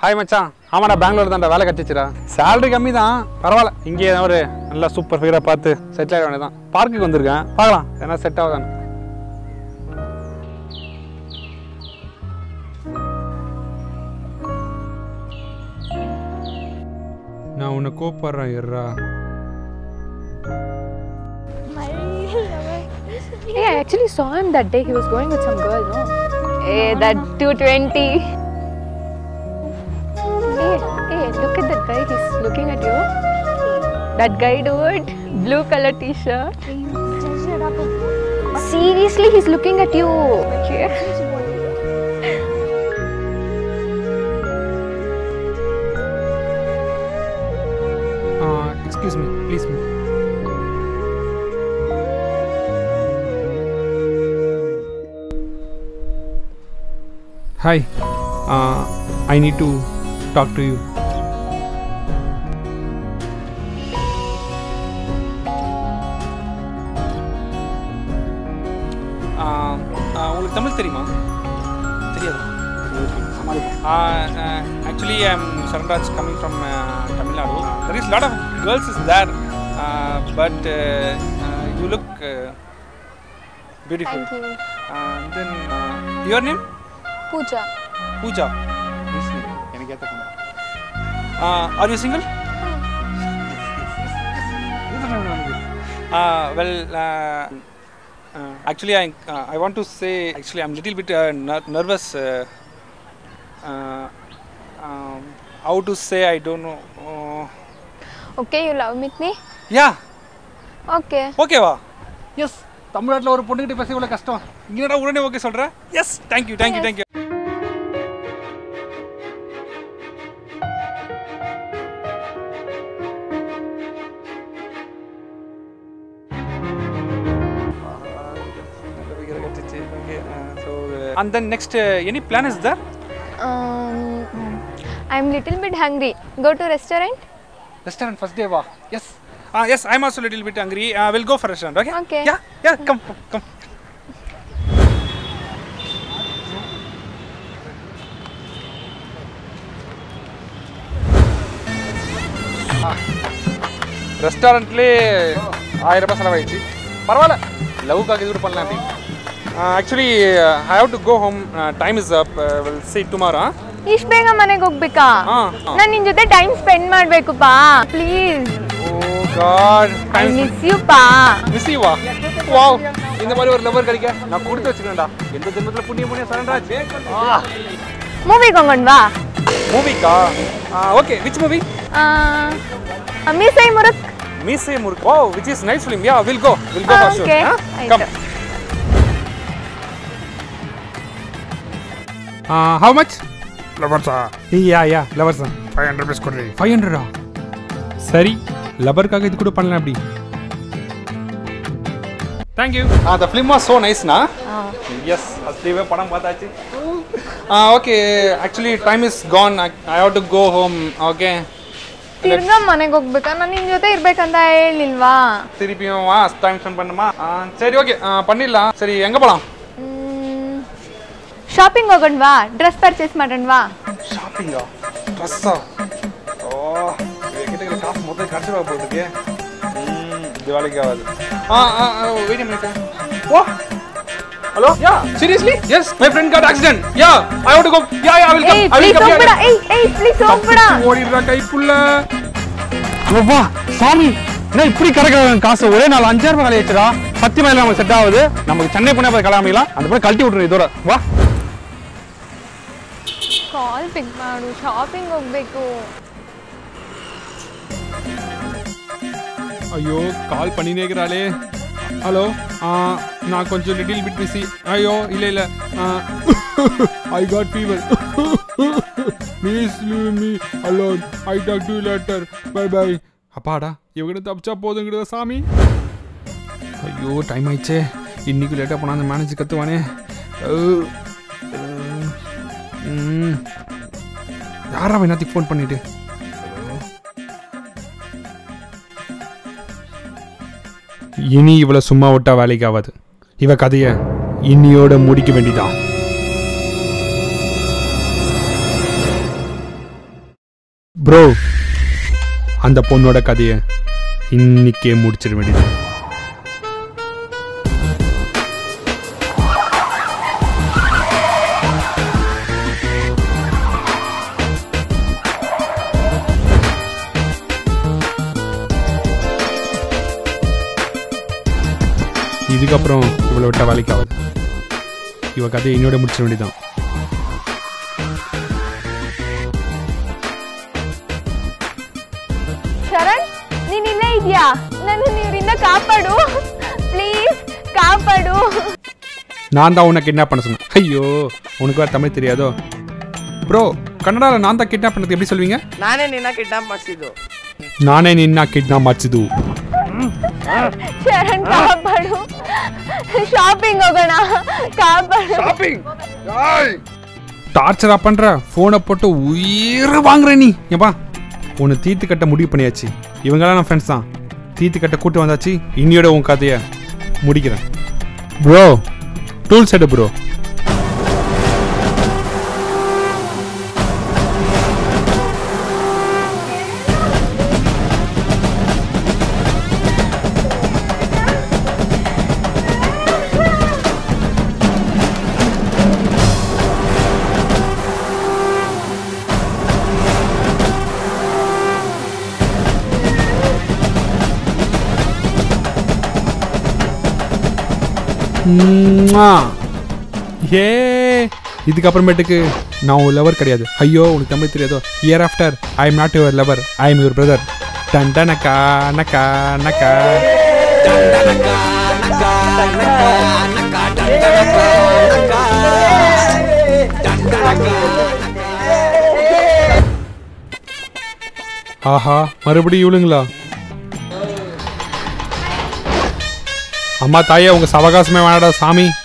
Hi மச்சான் ஆமாடா பெங்களூர் தான்டா வேலை கட்டிச்சுடா சேலரி கம்மி தான் பரவாயில்ல இங்கே ஒரு நல்ல சூப்பர் ஃபிகராக பார்த்து செட்டில் ஆக வேண்டியதான் பார்க்குக்கு வந்திருக்கேன் பார்க்கலாம் ஏன்னா செட் ஆகுதான்னு நான் உன்னை கூப்பிட்றேன் இருறா Hey, I actually saw him that day. He was going with some girl, no? Hey, that 220. Hey, hey, look at that guy. He's looking at you. That guy, dude. Blue color t-shirt. Seriously, he's looking at you. Okay. Excuse me please me hi I need to talk to you உங்களுக்கு தமிழ் தெரியுமா தெரியாது actually I'm Saranraj coming from Tamil Nadu there is lot of girls is there but you look beautiful Thank you. Then your name Pooja. Pooja எனக்கு ஏற்ற பொண்ணு are you single well actually I, uh, I want to say actually I'm a little bit uh, ner- nervous uh, uh, um, how to say I don't know uh, Okay, you love with me? yeah Okay. ஓகேவா yes தமிழ்நாட்டில் ஒரு பொண்ணுகிட்ட பேச இவ்வளோ கஷ்டம் இங்கே உடனே okay சொல்கிறேன் yes thank you thank you thank you And then next, uh, any plan is there? Um, I'm little bit hungry. Go to restaurant? Restaurant first day, wow. Yes. Uh, yes, I'm also a little bit hungry. Uh, we'll go for restaurant, okay? Okay. Yeah, yeah, come, come, come. ரெஸ்டாரண்ட்லேயே ஆயிரம் ரூபாய் செலவாயிடுச்சு பரவாயில்ல லவ்க்காக இது கூட பண்ணலாம் அப்படி actually I have to go home time is up will see tomorrow ಇಷ್ಟು ಬೇಗ ಮನೆಗೆ ಹೋಗ್ಬೇಕಾ ಹಾಂ ನಾನು ನಿನ್ ಜೊತೆ ಟೈಮ್ ಸ್ಪೆಂಡ್ ಮಾಡ್ಬೇಕು ಪಾ please oh God I miss you ಪಾ மிஸ் யூவா வாவ் இந்த மாதிரி ஒரு லவர் கிடைக்க நான் கொடுத்து வச்சுக்கேன்டா எந்த ஜென்மத்தில் புண்ணிய புண்ணிய சரண்ராஜ் ಮೂವಿಗೆ ಹೋಗೋಣವಾ மூவிக்கா okay which movie Meesai Murukku Meesai Murukku oh which is nice film yeah will go will go Ah, for okay. Sure come ಆಯ್ತು. ಹೌ ಮಚ್ ಲವರ್ಸಾ yeah yeah lovers five hundred rupees ಕೊಡ್ರಿ ஃபைவ் ஹண்ட்ரடா சரி லபருக்காக இது கூட பண்ணலாம் அப்படி thank you ah the film was so நைஸ்னா எஸ் அஸ்லீவே படம் பார்த்தாச்சு ah okay actually time is gone I have to go home okay ತಿರ್ಗಾ ಮನೆಗೆ ಹೋಗ್ಬೇಕಾ ನಾನು ನಿನ್ ಜೊತೆ ಇರ್ಬೇಕಂತ ಹೇಳಿಲ್ವಾ திருப்பியும் வா டைம் ஸ்பெண்ட் பண்ணுமா ஆ, சரி ஓகே பண்ணிடலாம் சரி எங்கே போகலாம் ಶಾಪಿಂಗ್ ಹೋಗೋಣವಾ ಡ್ರೆಸ್ ಪರ್ಚೇಸ್ ಮಾಡೋಣವಾ ஷாப்பிங்கா ட்ரெஸ்ஸா ஓ என்கிட்ட காசு மொத்தம் கடைசி ரூபா போட்டுருக்கு ம், இது வேலைக்கு ஆகாது ஆ ஆ wait minute oh hello yeah seriously yes my friend got accident yeah I want to go yeah yeah I will ಏಯ್ come I will please come ಹೋಗ್ಬೇಡ ಏಯ್ ಏಯ್ ಪ್ಲೀಸ್ ಹೋಗ್ಬೇಡ ஓடிடுறா கைப்புள்ள அப்பா சாமி என்ன இப்படி கறக்குறாங்க காசு ஒரே நாள் அஞ்சாயிரம் ரூபாய் கழிச்சுடா சத்தியமா நமக்கு செட் ஆகுது நமக்கு சென்னை போனா போய் கிளம்பிக்கலாம் அந்த போய் கழட்டி விட்டுரு இதோட வா ಕಾಲ್ ಪಿಕ್ ಮಾಡು ಶಾಪಿಂಗ್ ಹೋಗ್ಬೇಕು ஐயோ கால் பண்ணினே இருக்கிறாளே ஹலோ நான் கொஞ்சம் லிட்டில் பிட் பிஸி ஐயோ இல்லை இல்லை I got fever please leave me alone I talk to later bye bye அப்பாடா இவங்கிட்ட தப்பிச்சா போதுங்கிறத சாமி ஐயோ டைம் ஆயிடுச்சே இன்னைக்கு லேட்டாக போனால் அந்த மேனேஜர் கத்துவானே அஹ், அஹ், ம். யாரா என்னத்துக்கு ஃபோன் பண்ணிட்டு இனி இவளை சும்மா விட்டா வேலைக்கு ஆகாது இவ கதைய இன்னியோட முடிக்க வேண்டிதான் ப்ரோ அந்த பொண்ணோட கதையை இன்னிக்கே முடிச்சிட வேண்டியது இதுக்கப்புறம் இவளை விட்ட வேலைக்கு ஆகுது இவ கதையை என்னோட முடிச்சிட வேண்டியதான் ಶರಣ್ ನೀನ್ ಇಲ್ಲೇ ಇದ್ಯಾ ನನ್ನ ನೀರಿಂದ ಕಾಪಾಡು ಪ್ಲೀಸ್ ಕಾಪಾಡು நான் தான் உன்னை கிட்னாப் பண்ண சொன்னேன் ஐயோ உனக்கு வேறு தமிழ் தெரியாதோ ப்ரோ கன்னடாவில் நான் தான் கிட்னாப் பண்ணது எப்படி சொல்வீங்க ನಾನೇ ನಿನ್ನ ಕಿಡ್ನಾಪ್ ಮಾಡಿಸಿದ್ದು ನಾನೇ ನಿನ್ನ ಕಿಡ್ನಾಪ್ ಮಾಡಿಸಿದ್ದು ಶರಣ್ ಕಾಪಾಡು ಶಾಪಿಂಗ್ ಹೋಗೋಣ ಕಾಪಾಡು ஷாப்பிங் டார்ச்சரா பண்ற ஃபோனை போட்டு உயிர் வாங்குற நீ ஏப்பா உன்னை தீர்த்து கட்ட முடிவு பண்ணியாச்சு இவங்கெல்லாம் நான் ஃப்ரெண்ட்ஸ் தான் தீர்த்து கட்ட கூட்டு வந்தாச்சு இன்னியோட உன் கதையை முடிக்கிறேன் ப்ரோ டூல் செட் ப்ரோ ஏ இதுக்கப்புறமேட்டுக்கு நான் உன் லவர் கிடையாது ஐயோ உனக்கு தமிழ் தெரியாதோ here after I am not your lover I am your brother டன் டனக்கா நக்கா நக்கா ஆஹா மறுபடியும் இவளுங்களா அம்மா தாயே உங்க சவகாசமே வேணாடா சாமி